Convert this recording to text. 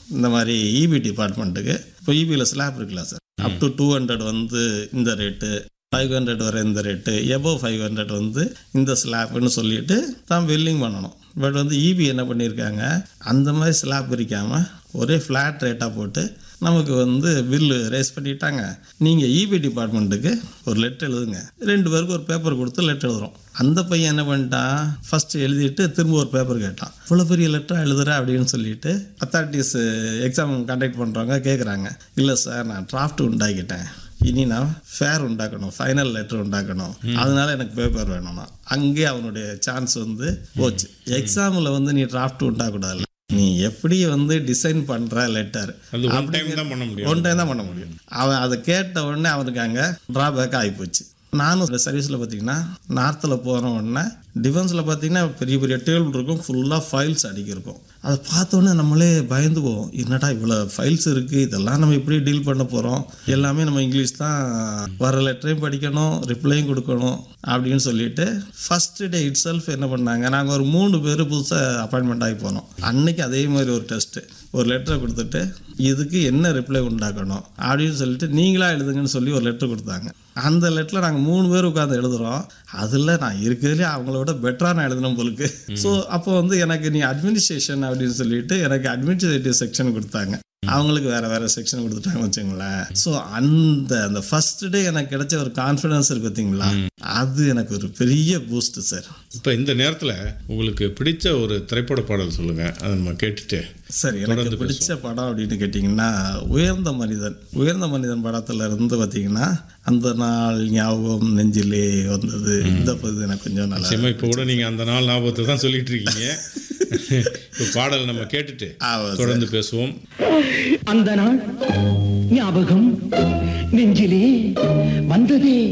இந்த மாதிரி இபி டிபார்ட்மெண்ட்டுக்கு இப்போ இபியில் ஸ்லாப் இருக்குல்ல sir up to two hundred வந்து இந்த ரேட்டு ஃபைவ் ஹண்ட்ரட் வரை இந்த ரேட்டு எபோவ் ஃபைவ் ஹண்ட்ரட் வந்து இந்த ஸ்லாப்னு சொல்லிட்டு தான் வெல்லிங் பண்ணணும் பட் வந்து இபி என்ன பண்ணியிருக்காங்க அந்த மாதிரி ஸ்லாப் பிரிக்காமல் ஒரே ஃப்ளாட் ரேட்டாக போட்டு நமக்கு வந்து பில்லு ரேஸ் பண்ணிட்டாங்க நீங்கள் இபி டிபார்ட்மெண்ட்டுக்கு ஒரு லெட்டர் எழுதுங்க ரெண்டு பேருக்கு ஒரு பேப்பர் கொடுத்து லெட்டர் எழுதுறோம் அந்த பையன் என்ன பண்ணிட்டான் ஃபஸ்ட்டு எழுதிட்டு திரும்ப ஒரு பேப்பர் கேட்டான் இவ்வளோ பெரிய லெட்டராக எழுதுற அப்படின்னு சொல்லிட்டு அத்தாரிட்டிஸ் எக்ஸாம் கண்டக்ட் பண்ணுறவங்க கேட்குறாங்க இல்லை சார் நான் டிராஃப்ட் உண்டாக்கிட்டேன் இனி நான் ஃபேர் உண்டாக்கணும் ஃபைனல் லெட்டர் உண்டாக்கணும் அதனால எனக்கு பேப்பர் வேணும்னா அங்கே அவனுடைய சான்ஸ் வந்து போச்சு எக்ஸாமில் வந்து நீ டிராஃப்ட் உண்டாக்கூடாது நீ எப்படி வந்து டிசைன் பண்ணுற லெட்டர் அது ஒன் டைம் தான் பண்ண முடியும் ஒன் டைம் தான் பண்ண முடியும் அவன் அதை கேட்ட உடனே அவனுக்கு அங்கே ட்ராபேக் ஆகிப்போச்சு நானும் இந்த சர்வீஸில் பார்த்தீங்கன்னா நார்த்தில் போகிற உடனே டிஃபென்ஸில் பார்த்தீங்கன்னா பெரிய பெரிய டேபிள் இருக்கும் ஃபுல்லாக ஃபைல்ஸ் அடிக்கிருக்கும் அதை பார்த்தோன்னே நம்மளே பயந்து போவோம் என்னடா இவ்வளோ ஃபைல்ஸ் இருக்குது இதெல்லாம் நம்ம எப்படி டீல் பண்ண போகிறோம் எல்லாமே நம்ம இங்கிலீஷ் தான் வர லெட்டரையும் படிக்கணும் ரிப்ளையும் கொடுக்கணும் அப்படின்னு சொல்லிட்டு ஃபர்ஸ்ட் டே இட் செல்ஃப் என்ன பண்ணாங்க நாங்கள் ஒரு மூணு பேர் புதுசாக அப்பாயின்மெண்ட் ஆகி போனோம் அன்னைக்கு அதே மாதிரி ஒரு டெஸ்ட்டு ஒரு லெட்டரை கொடுத்துட்டு இதுக்கு என்ன ரிப்ளை உண்டாக்கணும் அப்படின்னு சொல்லிட்டு நீங்களா எழுதுங்கன்னு சொல்லி ஒரு லெட்டர் கொடுத்தாங்க அந்த லெட்டரில் நாங்கள் மூணு பேர் உட்காந்து எழுதுறோம் அதில் நான் இருக்கிறதுலே அவங்கள விட பெட்டராக நான் எழுதின போலுக்கு ஸோ அப்போ வந்து எனக்கு நீ அட்மினிஸ்ட்ரேஷன் அப்படின்னு சொல்லிட்டு எனக்கு அட்மினிஸ்ட்ரேட்டிவ் செக்ஷன் கொடுத்தாங்க அவங்களுக்கு வேற வேற செக்ஷன் கொடுத்துட்டாங்க வச்சுங்களேன் ஸோ அந்த அந்த ஃபர்ஸ்ட் டே எனக்கு கிடைச்ச ஒரு கான்ஃபிடன்ஸ் இருக்கு பார்த்தீங்களா அது எனக்கு ஒரு பெரிய பூஸ்ட் சார் இப்போ இந்த நேரத்தில் உங்களுக்கு பிடிச்ச ஒரு திரைப்பட பாடல் சொல்லுங்க அதை நம்ம கேட்டுட்டு சரி எனக்கு பிடிச்ச படம் அப்படின்னு கேட்டிங்கன்னா உயர்ந்த மனிதன் உயர்ந்த மனிதன் படத்துல இருந்து பார்த்தீங்கன்னா அந்த நாள் ஞாபகம் நெஞ்சிலே வந்தது இந்த பகுதி எனக்கு கொஞ்சம் நல்லா நிச்சயமா இப்போ கூட நீங்கள் அந்த நாள் ஞாபகத்தை தான் சொல்லிட்டு இருக்கீங்க இப்போ பாடல் நம்ம கேட்டுட்டு ஆமா சார். தொடர்ந்து பேசுவோம் அந்த நாள் ஞாபகம் நெஞ்சிலே வந்ததே